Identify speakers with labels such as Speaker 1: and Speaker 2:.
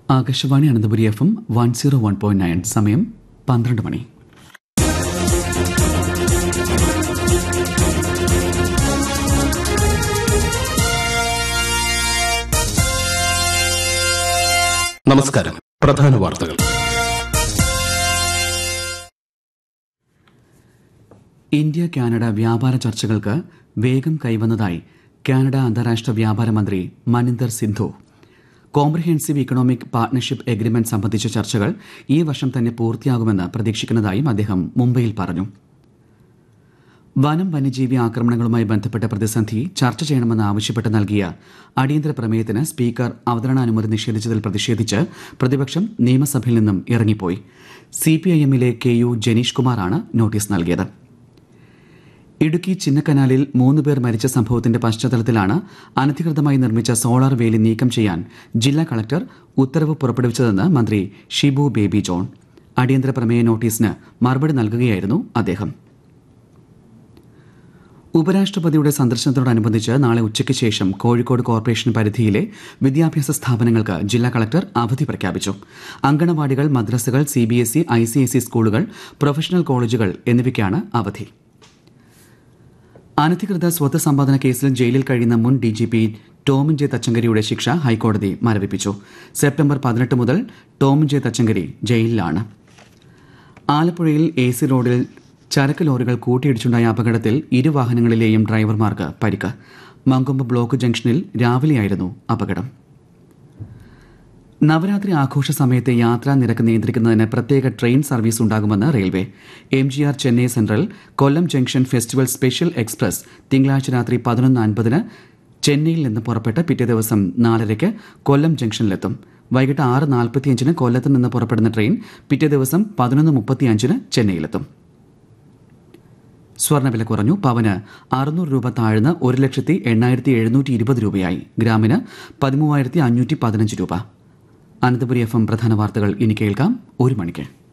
Speaker 1: Akashvani Ananthapuri F M one zero one point nine സമയം പന്ത്രണ്ട് മണി
Speaker 2: നമസ്കാരം പ്രധാന വാർത്തകൾ
Speaker 1: ഇന്ത്യ കാനഡ വ്യാപാര ചർച്ചകൾക്ക് വേഗം കൈവന്നതായി കാനഡ അന്താരാഷ്ട്ര വ്യാപാര മന്ത്രി Maninder Sindhu comprehensive economic partnership agreement സംബന്ധിച്ച ചർച്ചകൾ ഈ വർഷം തന്നെ പൂർത്തിയാകുമെന്ന് പ്രതീക്ഷിക്കുന്നതായും അദ്ദേഹം മുംബൈയിൽ പറഞ്ഞു വനം വന്യജീവി ആക്രമണങ്ങളുമായി ബന്ധപ്പെട്ട പ്രതിസന്ധി ചർച്ച ചെയ്യണമെന്ന് ആവശ്യപ്പെട്ട് നൽകിയ അടിയന്തര പ്രമേയത്തിന് സ്പീക്കർ അവതരണാനുമതി നിഷേധിച്ചതിൽ പ്രതിഷേധിച്ച് പ്രതിപക്ഷം നിയമസഭയിൽ നിന്നും ഇറങ്ങിപ്പോയി സിപിഐഎമ്മിലെ കെ യു ജനീഷ് കുമാറാണ് നോട്ടീസ് നൽകിയത് ഇടുക്കി ചിന്നക്കനാലിൽ മൂന്ന് പേർ മരിച്ച സംഭവത്തിന്റെ പശ്ചാത്തലത്തിലാണ് അനധികൃതമായി നിർമ്മിച്ച സോളാർ വേലി നീക്കം ചെയ്യാൻ ജില്ലാ കളക്ടർ ഉത്തരവ് പുറപ്പെടുവിച്ചതെന്ന് മന്ത്രി ഷിബു ബേബി ജോൺ അടിയന്തര പ്രമേയ നോട്ടീസിന് മറുപടി നൽകുകയായിരുന്നു അദ്ദേഹം ഉപരാഷ്ട്രപതിയുടെ സന്ദർശനത്തോടനുബന്ധിച്ച് നാളെ ഉച്ചയ്ക്ക് ശേഷം കോഴിക്കോട് കോർപ്പറേഷൻ പരിധിയിലെ വിദ്യാഭ്യാസ സ്ഥാപനങ്ങൾക്ക് ജില്ലാ കളക്ടർ അവധി പ്രഖ്യാപിച്ചു അങ്കണവാടികൾ മദ്രസകൾ C B S E I C S E സ്കൂളുകൾ പ്രൊഫഷണൽ കോളേജുകൾ എന്നിവയ്ക്കാണ് അവധി അനധികൃത സ്വത്ത് സമ്പാദന കേസിൽ ജയിലിൽ കഴിയുന്ന മുൻ D G P Tomin J തച്ചങ്കരിയുടെ ശിക്ഷ ഹൈക്കോടതി മരവിപ്പിച്ചു സെപ്റ്റംബർ പതിനെട്ട് മുതൽ ടോമിൻ ജെ തച്ചങ്കരി ജയിലിലാണ് ആലപ്പുഴയിൽ എ സി റോഡിൽ ചരക്ക് ലോറികൾ കൂട്ടിയിടിച്ചുണ്ടായ അപകടത്തിൽ ഇരു വാഹനങ്ങളിലെയും ഡ്രൈവർമാർക്ക് പരിക്ക് മങ്കൊമ്പ് ബ്ലോക്ക് ജംഗ്ഷനിൽ രാവിലെയായിരുന്നു അപകടം നവരാത്രി ആഘോഷ സമയത്തെ യാത്രാ നിരക്ക് നിയന്ത്രിക്കുന്നതിന് പ്രത്യേക ട്രെയിൻ സർവീസ് ഉണ്ടാകുമെന്ന് railway M G R Chennai central Kollam junction festival special express തിങ്കളാഴ്ച രാത്രി പതിനൊന്ന് അൻപതിന് ചെന്നൈയിൽ നിന്ന് പുറപ്പെട്ട് പിറ്റേ ദിവസം നാലരയ്ക്ക് കൊല്ലം ജംഗ്ഷനിലെത്തും വൈകിട്ട് ആറ് നാൽപ്പത്തിയഞ്ചിന് കൊല്ലത്ത് നിന്ന് പുറപ്പെടുന്ന ട്രെയിൻ പിറ്റേ ദിവസം പതിനൊന്ന് മുപ്പത്തിയഞ്ചിന് ചെന്നൈയിലെത്തും സ്വർണ്ണവില കുറഞ്ഞു പവന് അറുന്നൂറ് രൂപ താഴ്ന്ന് ഒരു ലക്ഷത്തി എണ്ണായിരത്തി എഴുന്നൂറ്റി ഇരുപത് രൂപയായി ഗ്രാമിന് പതിമൂവായിരത്തി അഞ്ഞൂറ്റി പതിനഞ്ച് രൂപ അനന്തപുരി എഫ് എം പ്രധാന വാർത്തകൾ ഇനി കേൾക്കാം ഒരു മണിക്ക്